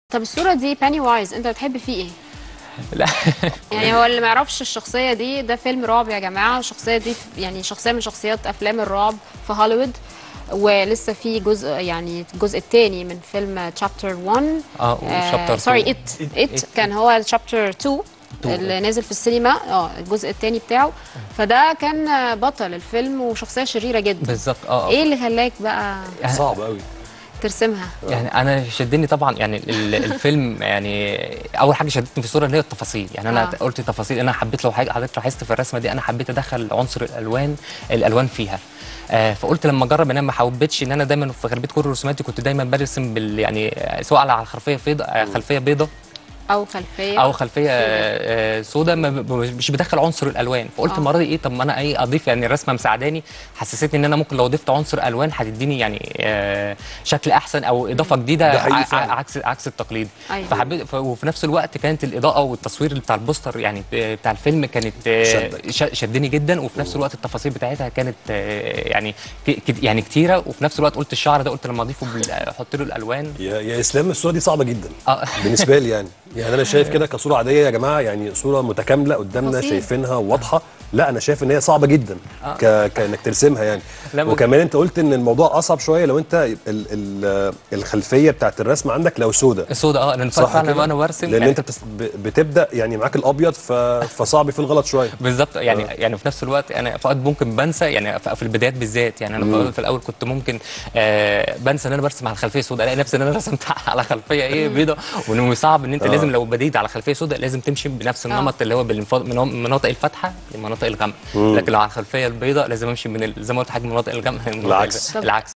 طب الصورة دي باني وايز انت بتحب فيه ايه؟ لا يعني هو اللي ما يعرفش الشخصية دي ده فيلم رعب يا جماعة الشخصية دي يعني شخصية من شخصيات أفلام الرعب في هوليوود ولسه في جزء يعني الجزء الثاني من فيلم تشابتر 1 اه وشابتر سوري ات ات كان هو تشابتر 2 اللي نازل في السينما اه الجزء الثاني بتاعه فده كان بطل الفيلم وشخصية شريرة جدا بالظبط اه ايه اللي خلاك بقى يعني- صعب قوي ترسمها؟ يعني انا شدني طبعا يعني ال- الفيلم يعني اول حاجه شدتني في الصوره اللي هي التفاصيل يعني انا آه. قلت تفاصيل انا حبيت لو حاجه حضرتك لاحظت في الرسمه دي انا حبيت ادخل عنصر الالوان الالوان فيها آه فقلت لما اجرب ان انا ما حبيتش ان انا دايما في غالبيه كل رسوماتي كنت دايما برسم بال يعني آه، سواء على خلفيه بيضاء خلفيه بيضاء او خلفية او خلفيه آه، سودا ما ب- مش بدخل عنصر الالوان فقلت آه. المره دي ايه طب ما انا ايه اضيف يعني الرسمه مساعداني حسستني ان انا ممكن لو ضفت عنصر الوان هتديني يعني آه، شكل احسن او اضافه جديده ده حقيقي ع- فعلا. عكس عكس التقليد أيوة. فحبيت ف- وفي نفس الوقت كانت الاضاءه والتصوير بتاع البوستر يعني ب- بتاع الفيلم كانت آه، شدك. ش- شدني جدا وفي نفس الوقت التفاصيل بتاعتها كانت آه، يعني ك- ك- يعني كتيره وفي نفس الوقت قلت الشعر ده قلت لما اضيفه بال- احط له الالوان يا يا اسلام الصوره دي صعبه جدا اه بالنسبه لي يعني يعني انا شايف كده كصوره عاديه يا جماعه يعني صوره متكامله قدامنا تفاصيل. شايفينها واضحه لا انا شايف ان هي صعبه جدا ك... كانك ترسمها يعني لا، ممكن. وكمان انت قلت ان الموضوع اصعب شويه لو انت ال... ال... الخلفيه بتاعت الرسم عندك لو سودة السودا اه لان صح فعلا كده؟ وانا برسم لان يعني انت بتس... ب... بتبدا يعني معاك الابيض ف... فصعب في الغلط شويه بالظبط يعني آه. يعني في نفس الوقت انا في اوقات ممكن بنسى يعني في في البدايات بالذات يعني انا في الأول- في الاول كنت ممكن آه بنسى ان انا برسم على خلفيه سوداء الاقي نفسي ان انا رسمت على خلفيه ايه بيضاء وانه صعب ان انت آه. لازم لو بديت على خلفيه سوداء لازم تمشي بنفس النمط اللي هو بالانف- من مناطق الفتحه لمناطق الغامقه لكن لو على الخلفيه البيضاء لازم امشي من ال- زي ما قلت حاجه من مناطق الغامقه لمناطق العكس. الغ- العكس